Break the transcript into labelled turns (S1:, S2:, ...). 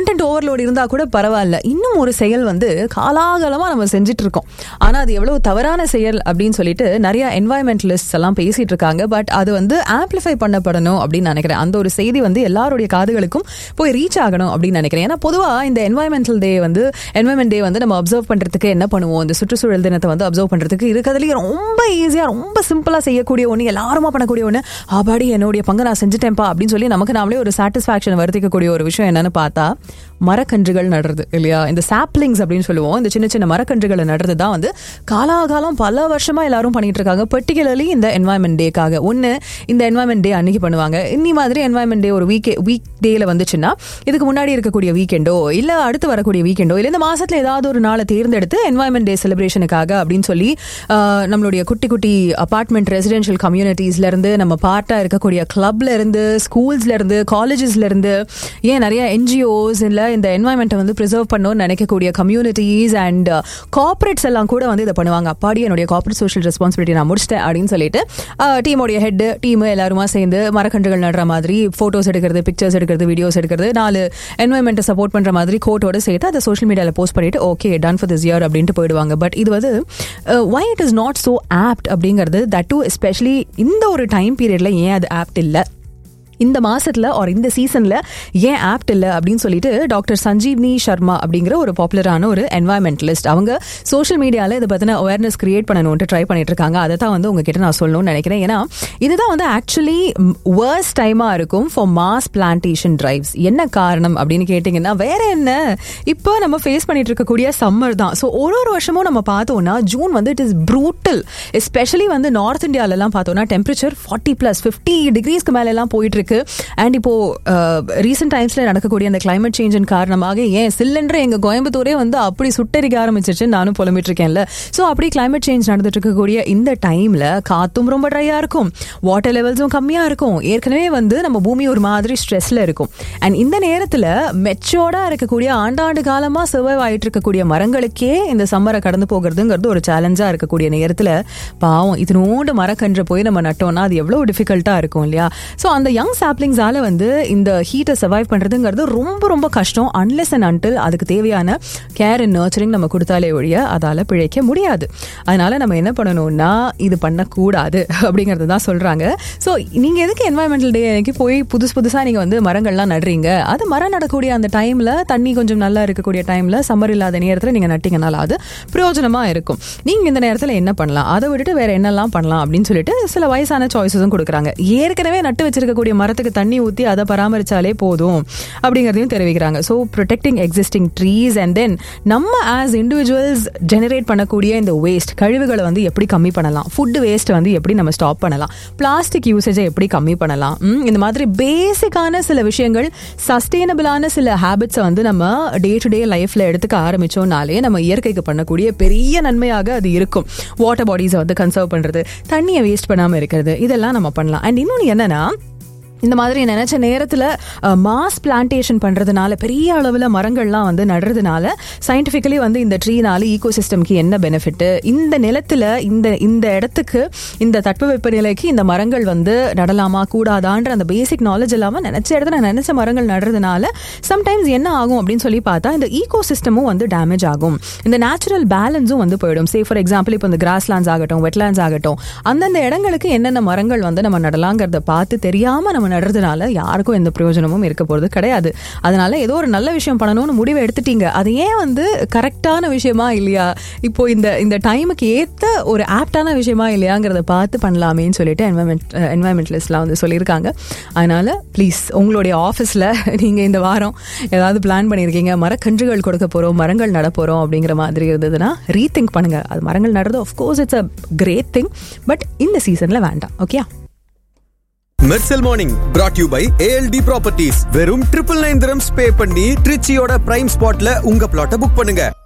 S1: content overload இருந்தா கூட பரவாயில்ல இன்னும் ஒரு செயல் வந்து காலாகாலமா நம்ம செஞ்சுட்டு இருக்கோம் ஆனா அது எவ்வளவு தவறான செயல் அப்படின்னு சொல்லிட்டு நிறைய என்வாயன்மெண்டலிஸ்ட் எல்லாம் பேசிட்டு இருக்காங்க பட் அது வந்து ஆம்பிளிஃபை பண்ணப்படணும் அப்படின்னு நினைக்கிறேன் அந்த ஒரு செய்தி வந்து எல்லாருடைய காதுகளுக்கும் போய் ரீச் ஆகணும் அப்படின்னு நினைக்கிறேன் ஏன்னா பொதுவா இந்த என்வாயன்மெண்டல் டே வந்து என்வாயன்மெண்ட் டே வந்து நம்ம அப்சர்வ் பண்றதுக்கு என்ன பண்ணுவோம் இந்த சுற்றுச்சூழல் தினத்தை வந்து அப்சர்வ் பண்றதுக்கு இருக்கிறதுலயே ரொம்ப ஈஸியா ரொம்ப சிம்பிளா செய்யக்கூடிய ஒண்ணு எல்லாருமா பண்ணக்கூடிய ஒண்ணு ஆபாடி என்னுடைய பங்கு நான் செஞ்சுட்டேன்ப்பா அப்படின்னு சொல்லி நமக்கு நாமளே ஒரு சாட்டிஸ்பாக்சன் வருத்திக்கக்கூடிய ஒரு விஷயம் என்னன்னு பார்த்தா மரக்கன்றுகள் நடுறது இல்லையா இந்த சாப்லிங்ஸ் அப்படின்னு சொல்லுவோம் இந்த சின்ன சின்ன மரக்கன்றுகளை நடுறது தான் வந்து காலாகாலம் பல வருஷமா எல்லாரும் பண்ணிட்டு இருக்காங்க பர்டிகுலர்லி இந்த என்வாயன்மெண்ட் டேக்காக ஒன்று இந்த என்வாயன்மெண்ட் டே அன்னைக்கு பண்ணுவாங்க இன்னி மாதிரி என்வாயன்மெண்ட் டே ஒரு வீக் வீக் டேல வந்துச்சுன்னா இதுக்கு முன்னாடி இருக்கக்கூடிய வீக்கெண்டோ இல்ல அடுத்து வரக்கூடிய வீக்கெண்டோ இல்ல இந்த மாசத்துல ஏதாவது ஒரு நாளை தேர்ந்தெடுத்து என்வாயன்மெண்ட் டே செலிப்ரேஷனுக்காக அப்படின்னு சொல்லி ஆஹ், நம்மளுடைய குட்டி குட்டி அபார்ட்மெண்ட் ரெசிடென்ஷியல் கம்யூனிட்டிஸ்ல இருந்து நம்ம பார்ட்டா இருக்கக்கூடிய கிளப்ல இருந்து ஸ்கூல்ஸ்ல இருந்து காலேஜஸ்ல இருந்து ஏன் நிறைய என்ஜிஓஸ் இல்ல இந்த என்வாயன்மெண்ட்டை வந்து ப்ரிசர்வ் பண்ணணும்னு நினைக்கக்கூடிய கம்யூனிட்டிஸ் அண்ட் கார்பரேட்ஸ் எல்லாம் கூட வந்து இதை பண்ணுவாங்க அப்பாடி என்னுடைய கார்பரேட் சோஷியல் ரெஸ்பான்சிபிலிட்டி நான் முடிச்சிட்டேன் அப்படின்னு சொல்லிட்டு டீமோடைய ஹெட் டீம் எல்லாருமா சேர்ந்து மரக்கன்றுகள் நடுற மாதிரி போட்டோஸ் எடுக்கிறது பிக்சர்ஸ் எடுக்கிறது வீடியோஸ் எடுக்கிறது நாலு என்வாயன்மெண்ட்டை சப்போர்ட் பண்ற மாதிரி கோட்டோட சேர்த்து அதை சோஷியல் மீடியாவில் போஸ்ட் பண்ணிட்டு okay done for this year அப்படின்ட்டு போயிடுவாங்க பட் இது வந்து why it is not so apt அப்படிங்கிறது தட் டு எஸ்பெஷலி இந்த ஒரு டைம் பீரியட்ல ஏன் அது ஆப்ட் இல்லை இந்த மாசத்துல ஆர் இந்த சீசன்ல ஏன் ஆப்ட் இல்ல அப்படின்னு சொல்லிட்டு டாக்டர் சஞ்சீவ்னி சர்மா அப்படிங்கிற ஒரு பாப்புலரான ஒரு என்வாயன்மெண்டலிஸ்ட் அவங்க சோஷியல் மீடியால இதை பத்தின அவேர்னஸ் கிரியேட் பண்ணணும்ட்டு ட்ரை பண்ணிட்டு இருக்காங்க அதை தான் வந்து உங்ககிட்ட நான் சொல்லணும்னு நினைக்கிறேன் ஏன்னா இதுதான் வந்து ஆக்சுவலி வேர்ஸ்ட் டைமா இருக்கும் ஃபார் மாஸ் பிளான்டேஷன் டிரைவ்ஸ் என்ன காரணம் அப்படின்னு கேட்டீங்கன்னா வேற என்ன இப்போ நம்ம ஃபேஸ் பண்ணிட்டு இருக்கக்கூடிய சம்மர் தான் ஸோ ஒரு ஒரு வருஷமும் நம்ம பார்த்தோம்னா ஜூன் வந்து இட் இஸ் ப்ரூட்டல் எஸ்பெஷலி வந்து நார்த் இந்தியாலலாம் பார்த்தோம்னா டெம்பரேச்சர் ஃபார்ட்டி பிளஸ் ஃபிஃப்டி டிகிரிஸ்க்கு மேல எல்லாம் போயிட்டு இருக்கு அண்ட் இப்போ ரீசெண்ட் டைம்ஸ்ல நடக்கக்கூடிய அந்த கிளைமேட் சேஞ்சின் காரணமாக ஏன் சிலிண்டர் எங்க கோயம்புத்தூரே வந்து அப்படி சுட்டரிக்க ஆரம்பிச்சிருச்சு நானும் புலம்பிட்டு இருக்கேன்ல ஸோ அப்படி கிளைமேட் சேஞ்ச் நடந்துட்டு இருக்கக்கூடிய இந்த டைம்ல காத்தும் ரொம்ப ட்ரையா இருக்கும் வாட்டர் லெவல்ஸும் கம்மியா இருக்கும் ஏற்கனவே வந்து நம்ம பூமி ஒரு மாதிரி ஸ்ட்ரெஸ்ல இருக்கும் அண்ட் இந்த நேரத்துல மெச்சோர்டா இருக்கக்கூடிய ஆண்டாண்டு காலமா சர்வைவ் ஆயிட்டு இருக்கக்கூடிய மரங்களுக்கே இந்த சம்மரை கடந்து போகிறதுங்கிறது ஒரு சேலஞ்சா இருக்கக்கூடிய நேரத்துல பாவம் இதனோண்டு மரக்கன்று போய் நம்ம நட்டோம்னா அது எவ்வளவு டிஃபிகல்ட்டா இருக்கும் இல்லையா ஸோ அந்த யங் சாப்ளிங்ஸால வந்து இந்த ஹீட்டை சர்வைவ் பண்றதுங்கிறது ரொம்ப ரொம்ப கஷ்டம் அன்லெஸ் அண்ட் அன்டில் அதுக்கு தேவையான கேர் அண்ட் நர்ச்சரிங் நம்ம கொடுத்தாலே ஒழிய அதால பிழைக்க முடியாது அதனால நம்ம என்ன பண்ணணும்னா இது பண்ணக்கூடாது அப்படிங்கிறது தான் சொல்றாங்க ஸோ நீங்க எதுக்கு என்வாயன்மெண்டல் டே அன்னைக்கு போய் புதுசு புதுசா நீங்க வந்து மரங்கள்லாம் நடுறீங்க அது மரம் நடக்கூடிய அந்த டைம்ல தண்ணி கொஞ்சம் நல்லா இருக்கக்கூடிய டைம்ல சம்மர் இல்லாத நேரத்துல நீங்க நட்டீங்கனால அது பிரயோஜனமா இருக்கும் நீங்க இந்த நேரத்துல என்ன பண்ணலாம் அதை விட்டுட்டு வேற என்னெல்லாம் பண்ணலாம் அப்படின்னு சொல்லிட்டு சில வயசான சாய்ஸஸும் கொடுக்குறாங்க ஏற்கனவே நட்டு வச்சிருக்கக்கூடிய மரத்துக்கு தண்ணி ஊத்தி அதை பராமரிச்சாலே போதும் அப்படிங்கறதையும் தெரிவிக்கிறாங்க so protecting existing trees and then நம்ம ஆஸ் இண்டிவிஜுவல்ஸ் ஜெனரேட் பண்ணக்கூடிய இந்த வேஸ்ட் கழிவுகளை வந்து எப்படி கம்மி பண்ணலாம் ஃபுட் வேஸ்ட் வந்து எப்படி நம்ம ஸ்டாப் பண்ணலாம் பிளாஸ்டிக் யூசேஜை எப்படி கம்மி பண்ணலாம் ம், இந்த மாதிரி பேசிக்கான சில விஷயங்கள் சஸ்டெயினபிளான சில ஹேபிட்ஸை வந்து நம்ம டே டு டே லைஃப்ல எடுத்துக்க ஆரம்பிச்சோம்னாலே நம்ம இயற்கைக்கு பண்ணக்கூடிய பெரிய நன்மையாக அது இருக்கும் வாட்டர் பாடிஸை வந்து கன்சர்வ் பண்றது தண்ணியை வேஸ்ட் பண்ணாம இருக்கிறது இதெல்லாம் நம்ம பண்ணலாம் அண்ட் இன்னொன்று என்னன்னா இந்த மாதிரி நினைச்ச நேரத்துல மாஸ் பிளான்டேஷன் பண்றதுனால பெரிய அளவுல மரங்கள்லாம் வந்து நடுறதுனால சயின்டிபிக்கலி வந்து இந்த ட்ரீனால ஈகோ சிஸ்டம்க்கு என்ன பெனிஃபிட் இந்த நிலத்துல இந்த இந்த இடத்துக்கு இந்த தட்பவெப்ப நிலைக்கு இந்த மரங்கள் வந்து நடலாமா கூடாதான்ற அந்த பேசிக் நாலேஜ் இல்லாம நினைச்ச இடத்துல நினைச்ச மரங்கள் நடுறதுனால சம்டைம்ஸ் என்ன ஆகும் அப்படின்னு சொல்லி பார்த்தா இந்த ஈகோ சிஸ்டமும் வந்து டேமேஜ் ஆகும் இந்த நேச்சுரல் பேலன்ஸும் வந்து போயிடும் சே ஃபார் எக்ஸாம்பிள் இப்போ இந்த கிராஸ்லாண்ட்ஸ் ஆகட்டும் வெட்லாண்ட்ஸ் ஆகட்டும் அந்தந்த இடங்களுக்கு என்னென்ன மரங்கள் வந்து நம்ம நடலாங்கிறத பார்த்து தெரியாம நம்ம நடுறதுனால யாருக்கும் எந்த பிரயோஜனமும் இருக்க போறது கிடையாது அதனால ஏதோ ஒரு நல்ல விஷயம் பண்ணணும்னு முடிவை எடுத்துட்டீங்க அது ஏன் வந்து கரெக்டான விஷயமா இல்லையா இப்போ இந்த இந்த டைமுக்கு ஏத்த ஒரு ஆப்டான விஷயமா இல்லையாங்கிறத பார்த்து பண்ணலாமேன்னு சொல்லிட்டு என்வரன்மெண்ட் என்வரன்மெண்டலிஸ்ட்லாம் வந்து சொல்லியிருக்காங்க அதனால ப்ளீஸ் உங்களுடைய ஆஃபீஸில் நீங்கள் இந்த வாரம் ஏதாவது பிளான் பண்ணியிருக்கீங்க மரக்கன்றுகள் கொடுக்க போகிறோம் மரங்கள் நட போகிறோம் அப்படிங்கிற மாதிரி இருந்ததுன்னா ரீதிங்க் பண்ணுங்க அது மரங்கள் நடுறது of course it's a great thing but இந்த சீசனில் வேண்டாம் okay
S2: Mersal morning brought you by ALT properties வெறும் ட்ரிபிள் நைன் திரம்ஸ் பே பண்ணி ட்ரிச்சியோட பிரைம் ஸ்பாட்ல உங்க பிளாட்டை புக் பண்ணுங்க